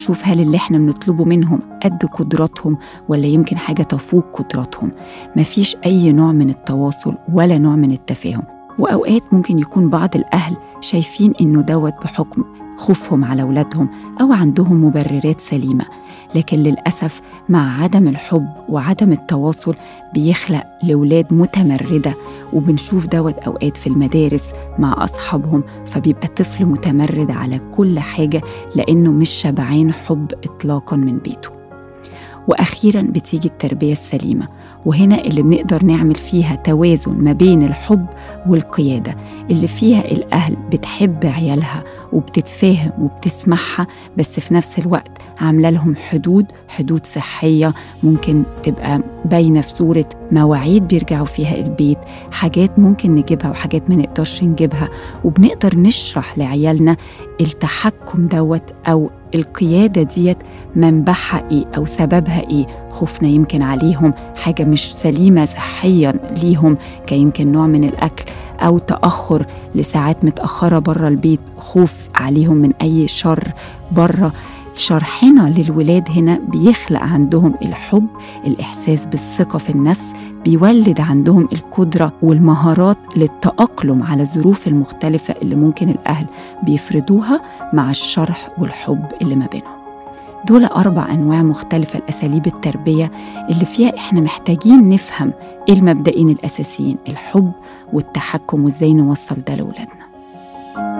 شوف هل اللي احنا بنطلبه منهم قد قدراتهم ولا يمكن حاجة تفوق قدراتهم مفيش أي نوع من التواصل ولا نوع من التفاهم وأوقات ممكن يكون بعض الأهل شايفين إنه دوت بحكم خوفهم على أولادهم أو عندهم مبررات سليمة لكن للأسف مع عدم الحب وعدم التواصل بيخلق لولاد متمردة وبنشوف دوت أوقات في المدارس مع أصحابهم فبيبقى طفل متمرد على كل حاجة لأنه مش شبعان حب إطلاقا من بيته واخيرا بتيجي التربيه السليمه وهنا اللي بنقدر نعمل فيها توازن ما بين الحب والقياده اللي فيها الاهل بتحب عيالها وبتتفاهم وبتسمعها بس في نفس الوقت عامله لهم حدود حدود صحيه ممكن تبقى باينه في صوره مواعيد بيرجعوا فيها البيت حاجات ممكن نجيبها وحاجات ما نقدرش نجيبها وبنقدر نشرح لعيالنا التحكم دوت او القيادة ديت منبعها إيه أو سببها إيه خوفنا يمكن عليهم حاجة مش سليمة صحيا ليهم كيمكن نوع من الأكل أو تأخر لساعات متأخرة بره البيت خوف عليهم من أي شر بره شرحنا للولاد هنا بيخلق عندهم الحب الإحساس بالثقة في النفس بيولد عندهم القدرة والمهارات للتأقلم على الظروف المختلفة اللي ممكن الأهل بيفرضوها مع الشرح والحب اللي ما بينهم دول أربع أنواع مختلفة لأساليب التربية اللي فيها إحنا محتاجين نفهم إيه المبدئين الأساسيين الحب والتحكم وإزاي نوصل ده لأولادنا